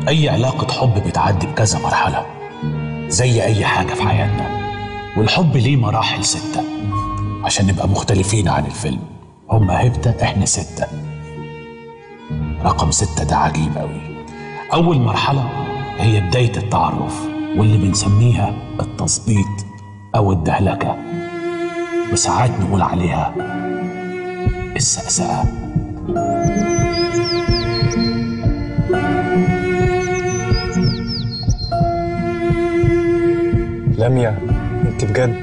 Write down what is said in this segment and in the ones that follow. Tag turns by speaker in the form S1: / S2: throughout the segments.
S1: أي علاقة حب بتعدي بكذا مرحلة زي أي حاجة في حياتنا والحب ليه مراحل ستة عشان نبقى مختلفين عن الفيلم هما هبتة إحنا ستة رقم ستة ده عجيب أوي أول مرحلة هي بداية التعرف واللي بنسميها التظبيط أو الدهلكة وساعات نقول عليها السأسأة
S2: لميا انت بجد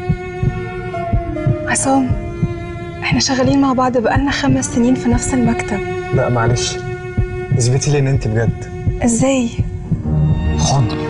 S3: عصام احنا شغالين مع بعض بقالنا خمس سنين في نفس المكتب
S2: لا معلش اثبتي لي ان انت بجد
S3: ازاي
S1: حضن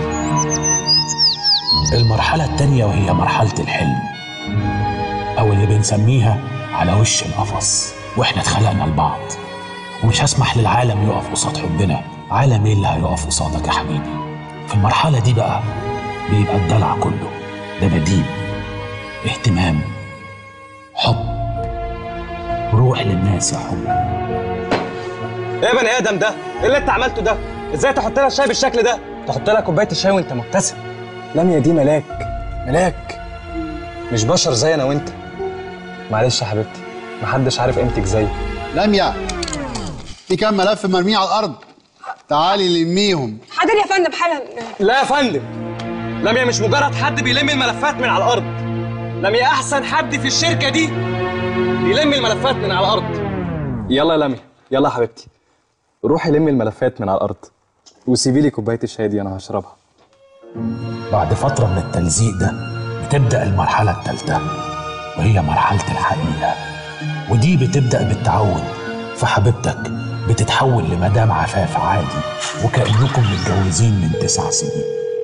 S1: المرحلة التانية وهي مرحلة الحلم أو اللي بنسميها على وش القفص وإحنا اتخلقنا لبعض ومش هسمح للعالم يقف قصاد حبنا عالم ايه اللي هيقف قصادك يا حبيبي في المرحلة دي بقى بيبقى الدلع كله دباديب اهتمام حب روح للناس يا حب
S2: ايه يا بني ادم ده ايه اللي انت عملته ده ازاي تحط لها الشاي بالشكل ده تحط لها كوبايه الشاي وانت مبتسم لميا دي ملاك ملاك مش بشر زي انا وانت معلش يا حبيبتي محدش عارف قيمتك زيي
S4: لميا في كام ملف مرمي على الارض تعالي لميهم
S3: حاضر يا فندم حالا
S2: لا يا فندم لميا مش مجرد حد بيلم الملفات من على الارض لميا احسن حد في الشركه دي بيلم الملفات من على الارض يلا يا لميا يلا يا حبيبتي روحي لمي الملفات من على الارض وسيبي لي كوبايه الشاي دي انا هشربها
S1: بعد فترة من التلزيق ده بتبدأ المرحلة التالتة وهي مرحلة الحقيقة ودي بتبدأ بالتعود فحبيبتك بتتحول لمدام عفاف عادي وكأنكم متجوزين من تسع سنين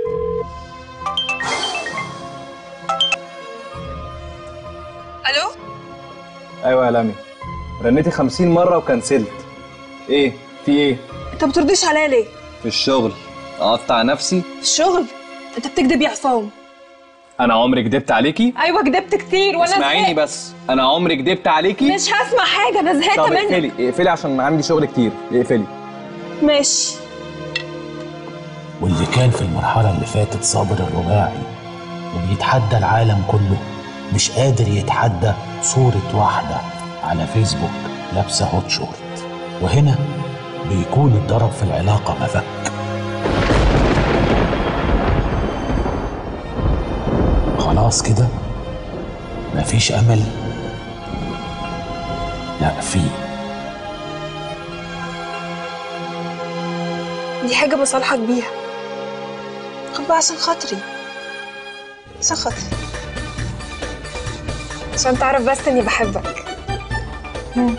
S3: الو
S2: ايوه يا لميا رنيتي 50 مره وكنسلت ايه في ايه
S3: انت بترديش عليا ليه
S2: في الشغل اقطع نفسي
S3: في الشغل انت بتكذب يا عصام
S2: انا عمري كدبت عليكي
S3: ايوه كدبت كتير وانا
S2: اسمعيني
S3: زهقت.
S2: بس انا عمري كدبت عليكي
S3: مش هسمع حاجه انا زهقت
S2: طب
S3: منك
S2: اقفلي اقفلي عشان عندي شغل كتير اقفلي
S3: ماشي
S1: واللي كان في المرحلة اللي فاتت صابر الرباعي وبيتحدى العالم كله مش قادر يتحدى صورة واحدة على فيسبوك لابسة هوت شورت وهنا بيكون الضرب في العلاقة مفك خلاص كده مفيش أمل لا في
S3: دي حاجه بصالحك بيها خد بقى عشان خاطري عشان خاطري عشان تعرف بس اني بحبك
S5: امم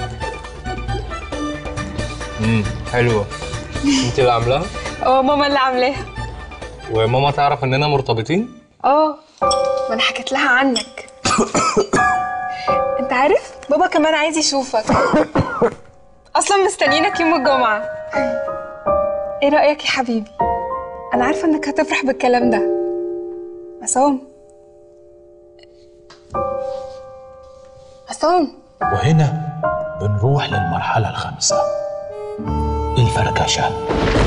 S5: حلوه انت اللي عاملاها
S3: اه ماما اللي عاملاها
S5: وماما تعرف اننا مرتبطين
S3: اه ما انا حكيت لها عنك انت عارف بابا كمان عايز يشوفك اصلا مستنيينك يوم الجمعه ايه رايك يا حبيبي انا عارفه انك هتفرح بالكلام ده عصام عصام
S1: وهنا بنروح للمرحلة الخامسة الفركشة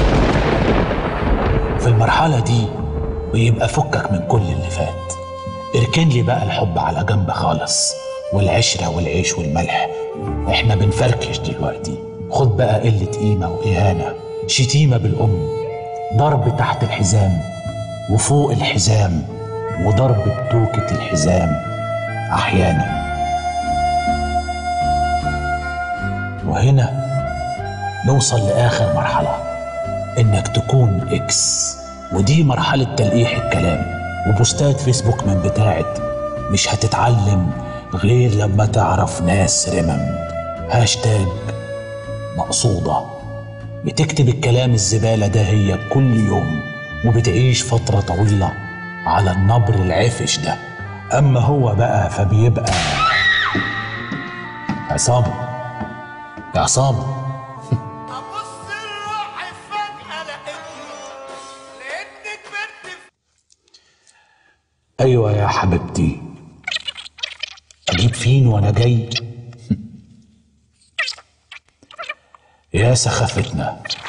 S1: في المرحلة دي بيبقى فكك من كل اللي فات اركن لي بقى الحب على جنب خالص والعشرة والعيش والملح احنا بنفركش دلوقتي خد بقى قلة قيمة وإهانة شتيمة بالأم ضرب تحت الحزام وفوق الحزام وضرب بتوكة الحزام أحياناً وهنا نوصل لآخر مرحلة إنك تكون إكس ودي مرحلة تلقيح الكلام وبوستات فيسبوك من بتاعت مش هتتعلم غير لما تعرف ناس رمم هاشتاج مقصودة بتكتب الكلام الزبالة ده هي كل يوم وبتعيش فترة طويلة على النبر العفش ده أما هو بقى فبيبقى عصام يا عصام ايوه يا حبيبتي اجيب فين وانا جاي يا سخافتنا